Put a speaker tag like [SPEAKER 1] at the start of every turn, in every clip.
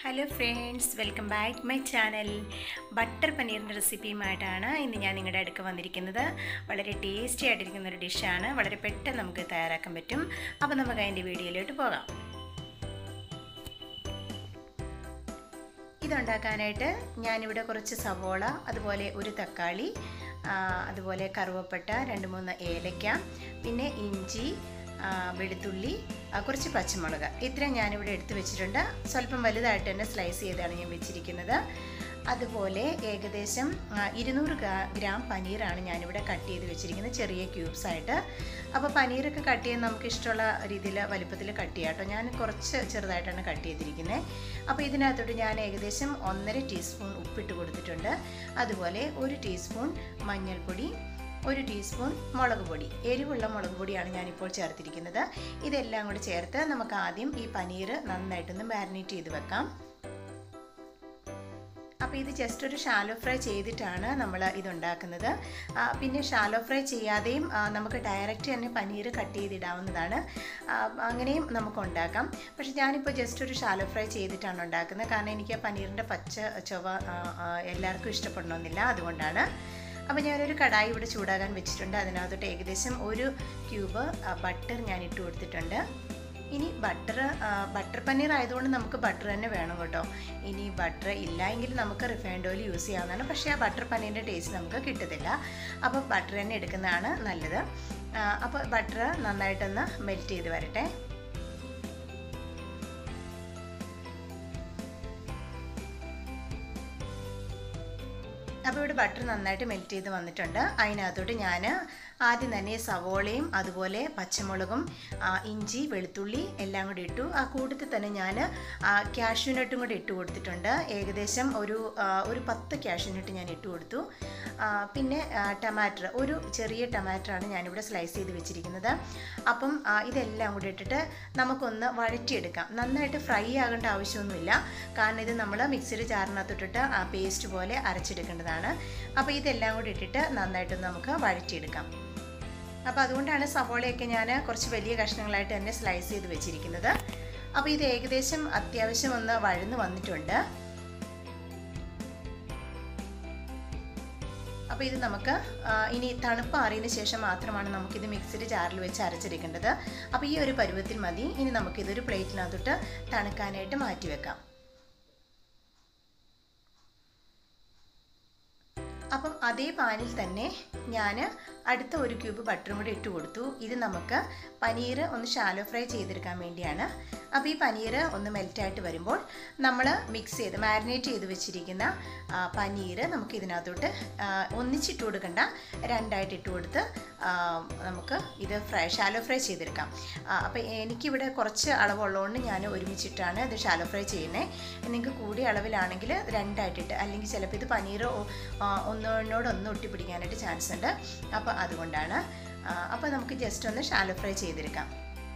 [SPEAKER 1] hello friends welcome back my channel butter പനീറിൻ്റെ റെസിപ്പിയുമായിട്ടാണ് ഇന്ന് ഞാൻ നിങ്ങളുടെ അടുക്ക് വന്നിരിക്കുന്നത് വളരെ ടേസ്റ്റി ആയിട്ടിരിക്കുന്ന ഒരു ഡിഷാണ് വളരെ പെട്ടെന്ന് നമുക്ക് തയ്യാറാക്കാൻ പറ്റും അപ്പോൾ നമുക്ക് അതിൻ്റെ വീഡിയോയിലോട്ട് പോകാം ഇതുണ്ടാക്കാനായിട്ട് ഞാനിവിടെ കുറച്ച് സവോള അതുപോലെ ഒരു തക്കാളി അതുപോലെ കറുവപ്പട്ട രണ്ട് മൂന്ന് ഏലക്ക പിന്നെ ഇഞ്ചി വെളുത്തുള്ളി കുറച്ച് പച്ചമുളക് ഇത്രയും ഞാനിവിടെ എടുത്ത് വെച്ചിട്ടുണ്ട് സ്വല്പം വലുതായിട്ട് തന്നെ സ്ലൈസ് ചെയ്താണ് ഞാൻ വെച്ചിരിക്കുന്നത് അതുപോലെ ഏകദേശം ഇരുന്നൂറ് ഗ്രാം പനീറാണ് ഞാനിവിടെ കട്ട് ചെയ്ത് വെച്ചിരിക്കുന്നത് ചെറിയ ക്യൂബ്സ് ആയിട്ട് അപ്പോൾ പനീറൊക്കെ കട്ട് ചെയ്യാൻ നമുക്ക് ഇഷ്ടമുള്ള രീതിയിൽ വലുപ്പത്തിൽ കട്ട് ചെയ്യാം കേട്ടോ ഞാൻ കുറച്ച് ചെറുതായിട്ടാണ് കട്ട് ചെയ്തിരിക്കുന്നത് അപ്പോൾ ഇതിനകത്തോട്ട് ഞാൻ ഏകദേശം ഒന്നര ടീസ്പൂൺ ഉപ്പിട്ട് കൊടുത്തിട്ടുണ്ട് അതുപോലെ ഒരു ടീസ്പൂൺ മഞ്ഞൾപ്പൊടി ഒരു ടീസ്പൂൺ മുളക് പൊടി എരിവുള്ള മുളക് പൊടിയാണ് ഞാനിപ്പോൾ ചേർത്തിരിക്കുന്നത് ഇതെല്ലാം കൂടി ചേർത്ത് നമുക്ക് ആദ്യം ഈ പനീർ നന്നായിട്ടൊന്ന് മാരിനേറ്റ് ചെയ്ത് വെക്കാം അപ്പോൾ ഇത് ജസ്റ്റ് ഒരു ഷാലോ ഫ്രൈ ചെയ്തിട്ടാണ് നമ്മൾ ഇതുണ്ടാക്കുന്നത് പിന്നെ ഷാലോ ഫ്രൈ ചെയ്യാതെയും നമുക്ക് ഡയറക്റ്റ് തന്നെ പനീർ കട്ട് ചെയ്തിടാവുന്നതാണ് അങ്ങനെയും നമുക്ക് ഉണ്ടാക്കാം പക്ഷെ ഞാനിപ്പോൾ ജസ്റ്റ് ഒരു ഷാലോ ഫ്രൈ ചെയ്തിട്ടാണ് ഉണ്ടാക്കുന്നത് കാരണം എനിക്ക് പനീറിൻ്റെ പച്ച ചൊവ എല്ലാവർക്കും ഇഷ്ടപ്പെടണമെന്നില്ല അതുകൊണ്ടാണ് അപ്പോൾ ഞാനൊരു കടായി ഇവിടെ ചൂടാകാൻ വെച്ചിട്ടുണ്ട് അതിനകത്തോട്ട് ഏകദേശം ഒരു ക്യൂബ് ബട്ടർ ഞാൻ ഇട്ട് കൊടുത്തിട്ടുണ്ട് ഇനി ബട്ടർ ബട്ടർ പനീർ ആയതുകൊണ്ട് നമുക്ക് ബട്ടർ തന്നെ വേണം കേട്ടോ ഇനി ബട്ടർ ഇല്ല എങ്കിൽ നമുക്ക് റിഫൈൻഡ് ഓയിൽ യൂസ് ചെയ്യാവുന്നതാണ് പക്ഷേ ആ ബട്ടർ പനീറിൻ്റെ ടേസ്റ്റ് നമുക്ക് കിട്ടത്തില്ല അപ്പോൾ ബട്ടർ തന്നെ എടുക്കുന്നതാണ് നല്ലത് അപ്പോൾ ബട്ടർ നന്നായിട്ടൊന്ന് മെൽറ്റ് ചെയ്ത് വരട്ടെ അപ്പോൾ ഇവിടെ ബട്ടർ നന്നായിട്ട് മെൽറ്റ് ചെയ്ത് വന്നിട്ടുണ്ട് അതിനകത്തോട്ട് ഞാൻ ആദ്യം തന്നെ സവോളയും അതുപോലെ പച്ചമുളകും ഇഞ്ചി വെളുത്തുള്ളി എല്ലാം കൂടി ഇട്ടു ആ കൂട്ടത്തിൽ തന്നെ ഞാൻ ക്യാഷ്യൂനട്ടും കൂടി ഇട്ട് കൊടുത്തിട്ടുണ്ട് ഏകദേശം ഒരു ഒരു പത്ത് ക്യാഷ്യൂനട്ട് ഞാൻ ഇട്ട് കൊടുത്തു പിന്നെ ടമാറ്റർ ഒരു ചെറിയ ടമാറ്ററാണ് ഞാനിവിടെ സ്ലൈസ് ചെയ്ത് വെച്ചിരിക്കുന്നത് അപ്പം ഇതെല്ലാം കൂടി ഇട്ടിട്ട് നമുക്കൊന്ന് വഴറ്റിയെടുക്കാം നന്നായിട്ട് ഫ്രൈ ആകേണ്ട ആവശ്യമൊന്നുമില്ല കാരണം ഇത് നമ്മൾ മിക്സിയുടെ ജാറിനകത്തിട്ടിട്ട് ആ പേസ്റ്റ് പോലെ അരച്ചെടുക്കേണ്ടതാണ് അപ്പോൾ ഇതെല്ലാം കൂടി ഇട്ടിട്ട് നന്നായിട്ട് നമുക്ക് വഴറ്റിയെടുക്കാം അപ്പോൾ അതുകൊണ്ടാണ് സവോളയൊക്കെ ഞാൻ കുറച്ച് വലിയ കഷ്ണങ്ങളായിട്ട് തന്നെ സ്ലൈസ് ചെയ്ത് വെച്ചിരിക്കുന്നത് അപ്പോൾ ഇത് ഏകദേശം അത്യാവശ്യം ഒന്ന് വഴന്ന് വന്നിട്ടുണ്ട് അപ്പോൾ ഇത് നമുക്ക് ഇനി തണുപ്പ് അറിയതിന് ശേഷം മാത്രമാണ് നമുക്കിത് മിക്സിയുടെ ജാറിൽ വെച്ച് അരച്ചെടുക്കേണ്ടത് അപ്പോൾ ഈ ഒരു പരുവത്തിൽ മതി ഇനി നമുക്കിതൊരു പ്ലേറ്റിനകത്തോട്ട് തണുക്കാനായിട്ട് മാറ്റി വെക്കാം അപ്പം അതേ പാനിൽ തന്നെ ഞാൻ അടുത്ത ഒരു ക്യൂബ് ബട്ടറും കൂടി ഇട്ട് കൊടുത്തു ഇത് നമുക്ക് പനീർ ഒന്ന് ഷാലോ ഫ്രൈ ചെയ്തെടുക്കാൻ വേണ്ടിയാണ് അപ്പോൾ ഈ പനീർ ഒന്ന് മെൽറ്റായിട്ട് വരുമ്പോൾ നമ്മൾ മിക്സ് ചെയ്ത് മാരിനേറ്റ് ചെയ്ത് വെച്ചിരിക്കുന്ന പനീർ നമുക്ക് ഇതിനകത്തോട്ട് ഒന്നിച്ചിട്ട് കൊടുക്കണ്ട രണ്ടായിട്ട് ഇട്ട് കൊടുത്ത് നമുക്ക് ഇത് ഫ്രൈ ഷാലോ ഫ്രൈ ചെയ്തെടുക്കാം അപ്പോൾ എനിക്കിവിടെ കുറച്ച് അളവുള്ളതുകൊണ്ട് ഞാൻ ഒരുമിച്ചിട്ടാണ് ഇത് ഷാലോ ഫ്രൈ ചെയ്യുന്നത് നിങ്ങൾക്ക് കൂടിയ അളവിലാണെങ്കിൽ രണ്ടായിട്ടിട്ട് അല്ലെങ്കിൽ ചിലപ്പോൾ ഇത് പനീർ ഒന്നോട് ഒന്ന് ഒട്ടിപ്പിടിക്കാനായിട്ട് ചാൻസ് ഉണ്ട് അപ്പോൾ അതുകൊണ്ടാണ് അപ്പോൾ നമുക്ക് ജസ്റ്റ് ഒന്ന് ഷാലോ ഫ്രൈ ചെയ്തെടുക്കാം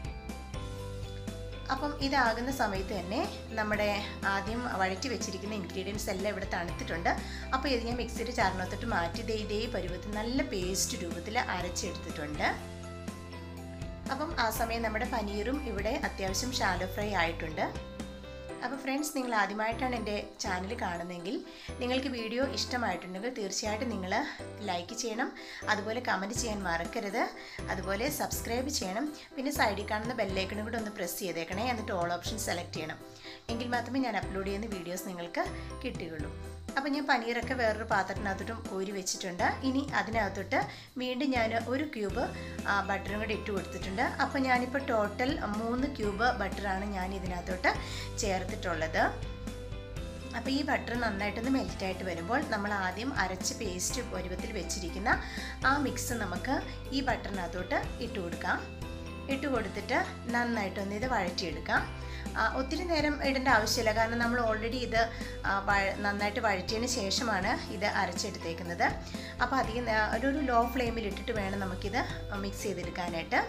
[SPEAKER 1] അപ്പം ഇതാകുന്ന സമയത്ത് തന്നെ നമ്മുടെ ആദ്യം വഴറ്റി വെച്ചിരിക്കുന്ന ഇൻഗ്രീഡിയൻസ് എല്ലാം ഇവിടെ തണുത്തിട്ടുണ്ട് അപ്പോൾ ഇത് ഞാൻ മിക്സിയുടെ ചാറിനകത്തോട്ട് മാറ്റി ഇതേ ഇതേ പരുവത്തിൽ നല്ല പേസ്റ്റ് രൂപത്തിൽ അരച്ചെടുത്തിട്ടുണ്ട് അപ്പം ആ സമയം നമ്മുടെ പനീറും ഇവിടെ അത്യാവശ്യം ഷാലോ ഫ്രൈ ആയിട്ടുണ്ട് അപ്പോൾ ഫ്രണ്ട്സ് നിങ്ങൾ ആദ്യമായിട്ടാണ് എൻ്റെ ചാനൽ കാണുന്നതെങ്കിൽ നിങ്ങൾക്ക് വീഡിയോ ഇഷ്ടമായിട്ടുണ്ടെങ്കിൽ തീർച്ചയായിട്ടും നിങ്ങൾ ലൈക്ക് ചെയ്യണം അതുപോലെ കമൻറ്റ് ചെയ്യാൻ മറക്കരുത് അതുപോലെ സബ്സ്ക്രൈബ് ചെയ്യണം പിന്നെ സൈഡിൽ കാണുന്ന ബെല്ലൈക്കണും കൂടെ ഒന്ന് പ്രസ് ചെയ്തേക്കണേ എന്നിട്ട് ഓൾ ഓപ്ഷൻ സെലക്ട് ചെയ്യണം എങ്കിൽ മാത്രമേ ഞാൻ അപ്ലോഡ് ചെയ്യുന്ന വീഡിയോസ് നിങ്ങൾക്ക് കിട്ടുകയുള്ളൂ അപ്പോൾ ഞാൻ പനീറൊക്കെ വേറൊരു പാത്രത്തിനകത്തോട്ടും കോരി വെച്ചിട്ടുണ്ട് ഇനി അതിനകത്തോട്ട് വീണ്ടും ഞാൻ ഒരു ക്യൂബ് ബട്ടറും കൂടി ഇട്ട് കൊടുത്തിട്ടുണ്ട് അപ്പോൾ ഞാനിപ്പോൾ ടോട്ടൽ മൂന്ന് ക്യൂബ് ബട്ടറാണ് ഞാൻ ഇതിനകത്തോട്ട് ചേർത്തിട്ടുള്ളത് അപ്പോൾ ഈ ബട്ടർ നന്നായിട്ടൊന്ന് മെൽറ്റായിട്ട് വരുമ്പോൾ നമ്മൾ ആദ്യം അരച്ച് പേസ്റ്റ് പരുവത്തിൽ വെച്ചിരിക്കുന്ന ആ മിക്സ് നമുക്ക് ഈ ബട്ടറിനകത്തോട്ട് ഇട്ട് കൊടുക്കാം ഇട്ട് കൊടുത്തിട്ട് നന്നായിട്ടൊന്ന് ഇത് വഴറ്റിയെടുക്കാം ഒത്തിരി നേരം ഇടേണ്ട ആവശ്യമില്ല കാരണം നമ്മൾ ഓൾറെഡി ഇത് നന്നായിട്ട് വഴറ്റിയതിന് ശേഷമാണ് ഇത് അരച്ചെടുത്തേക്കുന്നത് അപ്പോൾ അധികം ഒരു ലോ ഫ്ലെയിമിൽ ഇട്ടിട്ട് വേണം നമുക്കിത് മിക്സ് ചെയ്തെടുക്കാനായിട്ട്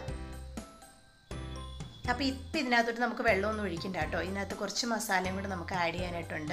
[SPEAKER 1] അപ്പോൾ ഇപ്പം ഇതിനകത്തോട്ട് നമുക്ക് വെള്ളമൊന്നും ഒഴിക്കണ്ട കേട്ടോ ഇതിനകത്ത് കുറച്ച് മസാലയും കൂടെ നമുക്ക് ആഡ് ചെയ്യാനായിട്ടുണ്ട്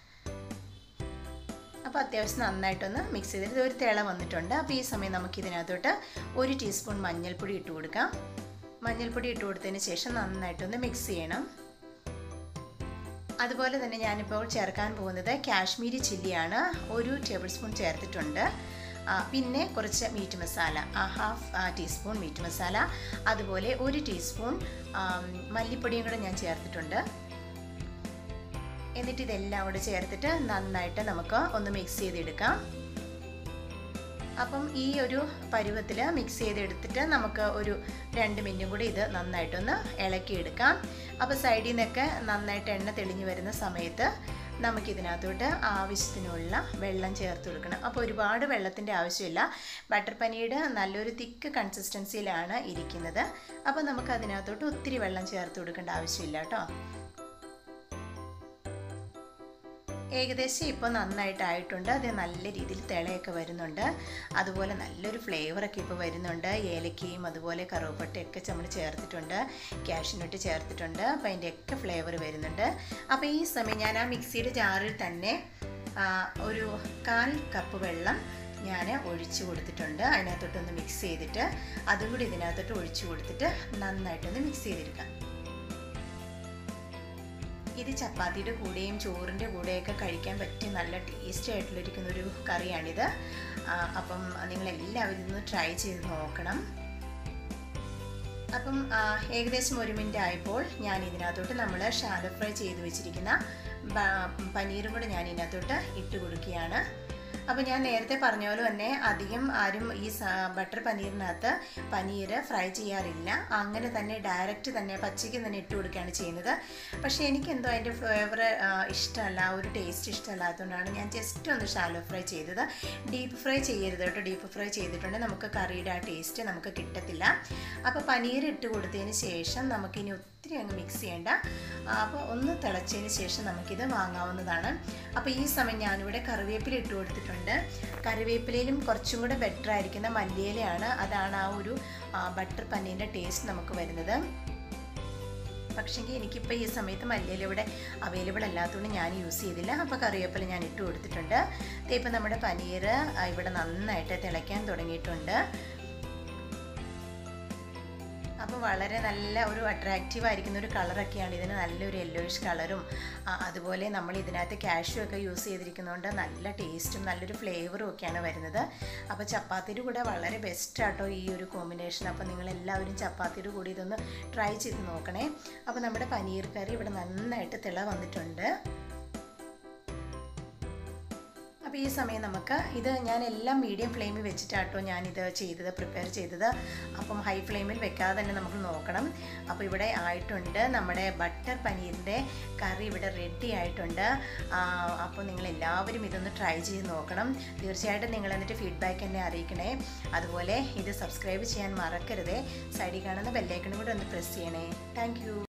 [SPEAKER 1] അപ്പോൾ അത്യാവശ്യം നന്നായിട്ടൊന്ന് മിക്സ് ചെയ്തിട്ട് ഒരു തിള വന്നിട്ടുണ്ട് അപ്പോൾ ഈ സമയം നമുക്ക് ഇതിനകത്തോട്ട് ഒരു ടീസ്പൂൺ മഞ്ഞൾപ്പൊടി ഇട്ട് കൊടുക്കാം മഞ്ഞൾപ്പൊടി ഇട്ട് കൊടുത്തതിന് ശേഷം നന്നായിട്ടൊന്ന് മിക്സ് ചെയ്യണം അതുപോലെ തന്നെ ഞാനിപ്പോൾ ചേർക്കാൻ പോകുന്നത് കാശ്മീരി ചില്ലിയാണ് ഒരു ടേബിൾ സ്പൂൺ ചേർത്തിട്ടുണ്ട് ആ, പിന്നെ കുറച്ച് മീറ്റ് മസാല ആ, ഹാഫ് ആ, ടീസ്പൂൺ മീറ്റ് മസാല അതുപോലെ ഒരു ടീസ്പൂൺ ആം, മല്ലിപ്പൊടിയും കൂടെ ഞാൻ ചേർത്തിട്ടുണ്ട് എന്നിട്ട് ഇതെല്ലാം കൂടെ ചേർത്തിട്ട് നന്നായിട്ട് നമുക്ക് ഒന്ന് മിക്സ് ചെയ്തെടുക്കാം അപ്പം ഈ ഒരു പരുവത്തിൽ മിക്സ് ചെയ്തെടുത്തിട്ട് നമുക്ക് ഒരു രണ്ട് മിനിറ്റും കൂടി ഇത് നന്നായിട്ടൊന്ന് ഇളക്കിയെടുക്കാം അപ്പോൾ സൈഡിൽ നിന്നൊക്കെ നന്നായിട്ട് എണ്ണ തെളിഞ്ഞു വരുന്ന സമയത്ത് നമുക്കിതിനകത്തോട്ട് ആവശ്യത്തിനുള്ള വെള്ളം ചേർത്ത് കൊടുക്കണം അപ്പോൾ ഒരുപാട് വെള്ളത്തിൻ്റെ ആവശ്യമില്ല ബട്ടർ പനീർ നല്ലൊരു തിക്ക് കൺസിസ്റ്റൻസിയിലാണ് ഇരിക്കുന്നത് അപ്പോൾ നമുക്ക് അതിനകത്തോട്ട് ഒത്തിരി വെള്ളം ചേർത്ത് കൊടുക്കേണ്ട ആവശ്യമില്ല കേട്ടോ ഏകദേശം ഇപ്പോൾ നന്നായിട്ടായിട്ടുണ്ട് അത് നല്ല രീതിയിൽ തിളയൊക്കെ വരുന്നുണ്ട് അതുപോലെ നല്ലൊരു ഫ്ലേവറൊക്കെ ഇപ്പോൾ വരുന്നുണ്ട് ഏലക്കയും അതുപോലെ കറുവപ്പട്ടയൊക്കെ നമ്മൾ ചേർത്തിട്ടുണ്ട് ക്യാഷിനട്ട് ചേർത്തിട്ടുണ്ട് അപ്പോൾ അതിൻ്റെയൊക്കെ ഫ്ലേവർ വരുന്നുണ്ട് അപ്പോൾ ഈ സമയം ഞാൻ ആ മിക്സിയുടെ ജാറിൽ തന്നെ ആ, ഒരു കാൽ കപ്പ് വെള്ളം ഞാൻ ഒഴിച്ചു കൊടുത്തിട്ടുണ്ട് അതിനകത്തോട്ടൊന്ന് മിക്സ് ചെയ്തിട്ട് അതും കൂടി ഇതിനകത്തോട്ട് ഒഴിച്ചു കൊടുത്തിട്ട് നന്നായിട്ടൊന്ന് മിക്സ് ചെയ്തെടുക്കാം ഇത് ചപ്പാത്തിയുടെ കൂടെയും ചോറിൻ്റെ കൂടെയൊക്കെ കഴിക്കാൻ പറ്റിയ നല്ല ടേസ്റ്റി ആയിട്ടുള്ളൊരിക്കുന്ന ഒരു കറിയാണിത് ആ, അപ്പം നിങ്ങളെല്ലാവരും ഇതൊന്ന് ട്രൈ ചെയ്ത് നോക്കണം അപ്പം ആ, ഏകദേശം ഒരു മിനിറ്റ് ആയപ്പോൾ ഞാൻ ഇതിനകത്തോട്ട് നമ്മൾ ഷാലോ ഫ്രൈ ചെയ്ത് വെച്ചിരിക്കുന്ന ബ- പനീറും കൂടെ ഞാൻ ഇതിനകത്തോട്ട് ഇട്ട് കൊടുക്കുകയാണ് അപ്പോൾ ഞാൻ നേരത്തെ പറഞ്ഞ പോലെ തന്നെ അധികം ആരും ഈ സ- ബട്ടർ പനീറിനകത്ത് പനീർ ഫ്രൈ ചെയ്യാറില്ല അങ്ങനെ തന്നെ ഡയറക്റ്റ് തന്നെ പച്ചയ്ക്ക് തന്നെ ഇട്ട് കൊടുക്കുകയാണ് ചെയ്യുന്നത് പക്ഷേ എനിക്ക് എന്തോ അതിൻ്റെ ഫ്ലേവർ ഇഷ്ടമല്ല ആ ഒരു ടേസ്റ്റ് ഇഷ്ടമല്ലാത്തതുകൊണ്ടാണ് ഞാൻ ജസ്റ്റ് ഒന്ന് ഷാലോ ഫ്രൈ ചെയ്തത് ഡീപ്പ് ഫ്രൈ ചെയ്യരുത് കേട്ടോ ഡീപ്പ് ഫ്രൈ ചെയ്തിട്ടുണ്ടെങ്കിൽ നമുക്ക് കറിയുടെ ആ ടേസ്റ്റ് നമുക്ക് കിട്ടത്തില്ല അപ്പോൾ പനീർ ഇട്ട് കൊടുത്തതിന് ശേഷം നമുക്കിനി ഒത്തിരി അങ്ങ് മിക്സ് ചെയ്യേണ്ട അപ്പോൾ ഒന്ന് തിളച്ചതിന് ശേഷം നമുക്കിത് വാങ്ങാവുന്നതാണ് അപ്പോൾ ഈ സമയം ഞാനിവിടെ കറിവേപ്പില ഇട്ട് കൊടുത്തിട്ടുണ്ട് കറിവേപ്പിലയിലും കുറച്ചും കൂടെ ബെറ്റർ ആയിരിക്കുന്ന മല്ലിയിലയാണ് അതാണ് ആ ഒരു ബട്ടർ പനീറിൻ്റെ ടേസ്റ്റ് നമുക്ക് വരുന്നത് പക്ഷേങ്കിൽ എനിക്കിപ്പോൾ ഈ സമയത്ത് മല്ലിയില ഇവിടെ അവൈലബിൾ അല്ലാത്തതുകൊണ്ട് ഞാൻ യൂസ് ചെയ്തില്ല അപ്പോൾ കറിവേപ്പില ഞാൻ ഇട്ട് കൊടുത്തിട്ടുണ്ട് ദേ ഇപ്പം നമ്മുടെ പനീർ ആ, ഇവിടെ നന്നായിട്ട് തിളയ്ക്കാൻ തുടങ്ങിയിട്ടുണ്ട് അപ്പോൾ വളരെ നല്ല ഒരു അട്രാക്റ്റീവ് ആയിരിക്കുന്ന ഒരു കളറൊക്കെയാണ് ഇതിന് നല്ലൊരു യെല്ലോയിഷ് കളറും അതുപോലെ നമ്മൾ ഇതിനകത്ത് കാഷ്യൂ ഒക്കെ യൂസ് ചെയ്തിരിക്കുന്നതുകൊണ്ട് നല്ല ടേസ്റ്റും നല്ലൊരു ഫ്ലേവറും ഒക്കെയാണ് വരുന്നത് അപ്പോൾ ചപ്പാത്തിയുടെ കൂടെ വളരെ ബെസ്റ്റ് ആട്ടോ ഈ ഒരു കോമ്പിനേഷൻ അപ്പോൾ നിങ്ങൾ എല്ലാവരും ചപ്പാത്തിയുടെ കൂടി ഇതൊന്ന് ട്രൈ ചെയ്ത് നോക്കണേ അപ്പോൾ നമ്മുടെ പനീർ കറി ഇവിടെ നന്നായിട്ട് തിള വന്നിട്ടുണ്ട് അപ്പോൾ ഈ സമയം നമുക്ക് ഇത് ഞാൻ എല്ലാം മീഡിയം ഫ്ലെയിമിൽ വെച്ചിട്ടാട്ടോ ഞാനിത് ചെയ്തത് പ്രിപ്പയർ ചെയ്തത് അപ്പം ഹൈ ഫ്ലെയിമിൽ വെക്കാതെ തന്നെ നമുക്ക് നോക്കണം അപ്പോൾ ഇവിടെ ആയിട്ടുണ്ട് നമ്മുടെ ബട്ടർ പനീറിൻ്റെ കറി ഇവിടെ റെഡി ആയിട്ടുണ്ട് ആ, അപ്പോൾ നിങ്ങൾ എല്ലാവരും ഇതൊന്ന് ട്രൈ ചെയ്ത് നോക്കണം തീർച്ചയായിട്ടും നിങ്ങൾ എന്നിട്ട് ഫീഡ്ബാക്ക് എന്നെ അറിയിക്കണേ അതുപോലെ ഇത് സബ്സ്ക്രൈബ് ചെയ്യാൻ മറക്കരുതേ സൈഡിൽ കാണുന്ന ബെല്ലൈക്കണും കൂടെ ഒന്ന് പ്രസ് ചെയ്യണേ താങ്ക്